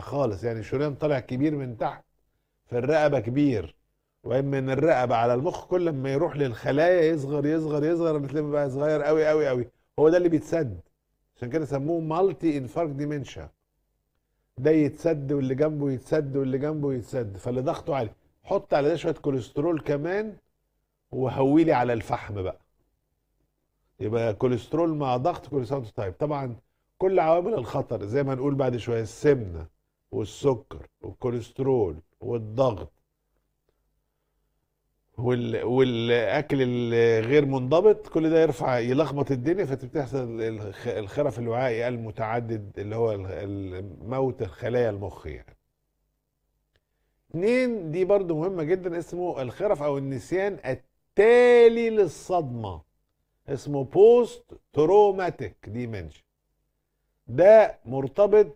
خالص يعني شريان طالع كبير من تحت في الرقبه كبير وبعدين من الرقبه على المخ كل ما يروح للخلايا يصغر يصغر يصغر بتلاقيه بقى صغير قوي قوي قوي هو ده اللي بيتسد عشان كده سموه مالتي انفاركت ديمنشا ده يتسد واللي جنبه يتسد واللي جنبه يتسد فاللي ضغطه عالي حط على ده شويه كوليسترول كمان وهويلي على الفحم بقى يبقى كوليسترول مع ضغط كوليسترول تايب طبعا كل عوامل الخطر زي ما نقول بعد شويه السمنه والسكر والكوليسترول والضغط وال... والاكل الغير منضبط كل ده يرفع يلخبط الدنيا فتحصل الخ- الخرف الوعائي المتعدد اللي هو ال- ال- موت خلايا المخ يعني اتنين دي برضو مهمة جدا اسمه الخرف او النسيان التالي للصدمة اسمه بوست تروماتيك ديمنشن ده مرتبط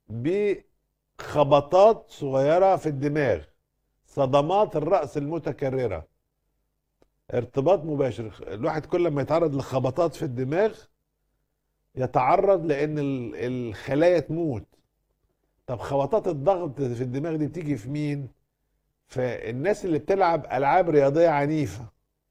بخبطات صغيرة في الدماغ صدمات الرأس المتكررة ارتباط مباشر الواحد كل ما يتعرض لخبطات في الدماغ يتعرض لان ال- الخلايا تموت طب خبطات الضغط في الدماغ دي بتيجي في مين فالناس اللي بتلعب العاب رياضيه عنيفه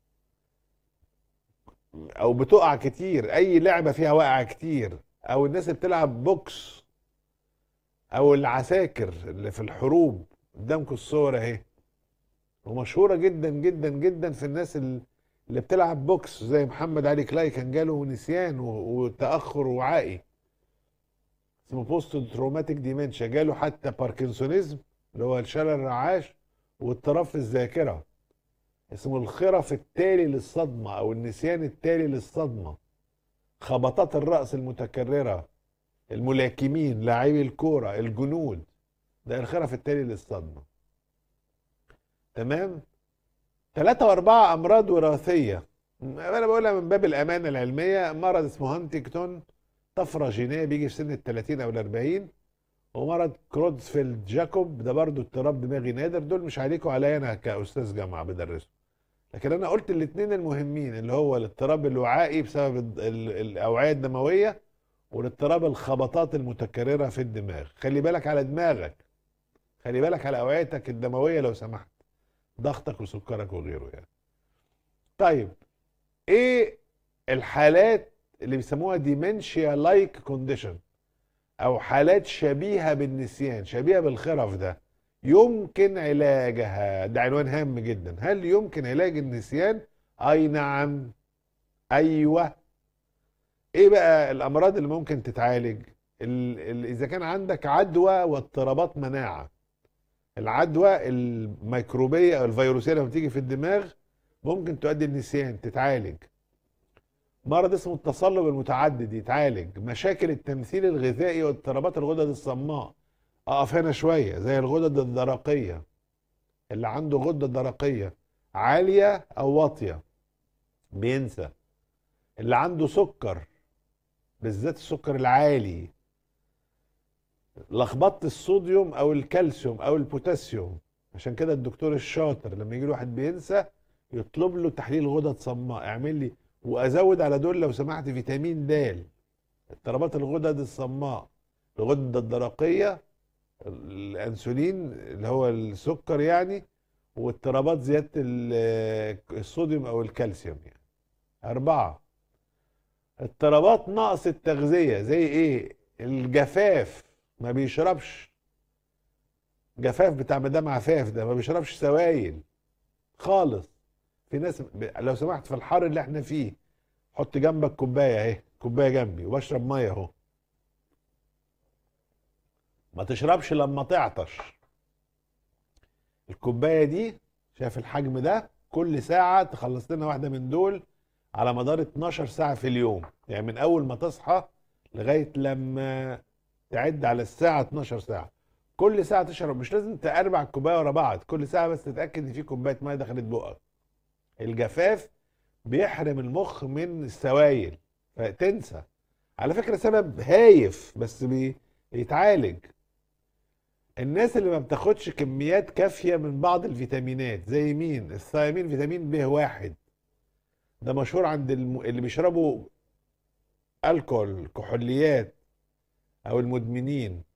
او بتقع كتير اي لعبه فيها وقع كتير او الناس اللي بتلعب بوكس او العساكر اللي في الحروب قدامكم الصور اهي ومشهوره جدا جدا جدا في الناس ال- اللي بتلعب بوكس زي محمد علي كلاي كان جاله نسيان و- وتاخر وعائي اسمه بوست تروماتيك ديمنشيا جاله حتى باركنسونيزم اللي هو الشلل الرعاش واضطراب في الذاكره اسمه الخرف التالي للصدمه او النسيان التالي للصدمه خبطات الراس المتكرره الملاكمين لاعبي الكوره الجنود ده الخرف التالي للصدمه تمام ثلاثة وأربعة أمراض وراثية أنا بقولها من باب الأمانة العلمية مرض اسمه هانتينجتون طفرة جينية بيجي في سن ال 30 أو ال 40 ومرض كرودسفيلد جاكوب ده برضو اضطراب دماغي نادر دول مش عليكم عليا أنا كأستاذ جامعة بدرسه لكن أنا قلت الاثنين المهمين اللي هو الاضطراب الوعائي بسبب ال- ال- الأوعية الدموية والاضطراب الخبطات المتكررة في الدماغ خلي بالك على دماغك خلي بالك على أوعيتك الدموية لو سمحت ضغطك وسكرك وغيره يعني طيب ايه الحالات اللي بيسموها ديمنشيا لايك كونديشن او حالات شبيهه بالنسيان شبيهه بالخرف ده يمكن علاجها ده عنوان هام جدا هل يمكن علاج النسيان اي نعم ايوه ايه بقى الامراض اللي ممكن تتعالج ال ال اذا كان عندك عدوى واضطرابات مناعه العدوى الميكروبيه او الفيروسيه لما بتيجي في الدماغ ممكن تؤدي للنسيان تتعالج مرض اسمه التصلب المتعدد يتعالج مشاكل التمثيل الغذائي واضطرابات الغدد الصماء اقف هنا شويه زي الغدد الدرقيه اللي عنده غده درقيه عاليه او واطيه بينسى اللي عنده سكر بالذات السكر العالي لخبطه الصوديوم او الكالسيوم او البوتاسيوم عشان كده الدكتور الشاطر لما يجي له واحد بينسى يطلب له تحليل غدد صماء اعمل لي وازود على دول لو سمحت فيتامين د اضطرابات الغدد الصماء الغدة الدرقية الانسولين اللي هو السكر يعني واضطرابات زيادة ال- الصوديوم او الكالسيوم يعني اربعة اضطرابات نقص التغذية زي ايه الجفاف ما بيشربش جفاف بتاع مدام عفاف ده ما بيشربش سوائل خالص في ناس ب... لو سمحت في الحر اللي احنا فيه حط جنبك كوبايه اهي كوبايه جنبي وبشرب ميه اهو ما تشربش لما تعطش الكوبايه دي شايف الحجم ده كل ساعه تخلص لنا واحده من دول على مدار 12 ساعه في اليوم يعني من اول ما تصحى لغايه لما تعد على الساعه 12 ساعه كل ساعه تشرب مش لازم تأربع الكوبايه ورا بعض كل ساعه بس تتاكد ان في كوبايه ميه دخلت بقك الجفاف بيحرم المخ من السوائل فتنسى على فكره سبب هايف بس بي- بيتعالج الناس اللي ما بتاخدش كميات كافيه من بعض الفيتامينات زي مين الثيامين فيتامين ب واحد ده مشهور عند الم... اللي بيشربوا الكحول كحوليات او المدمنين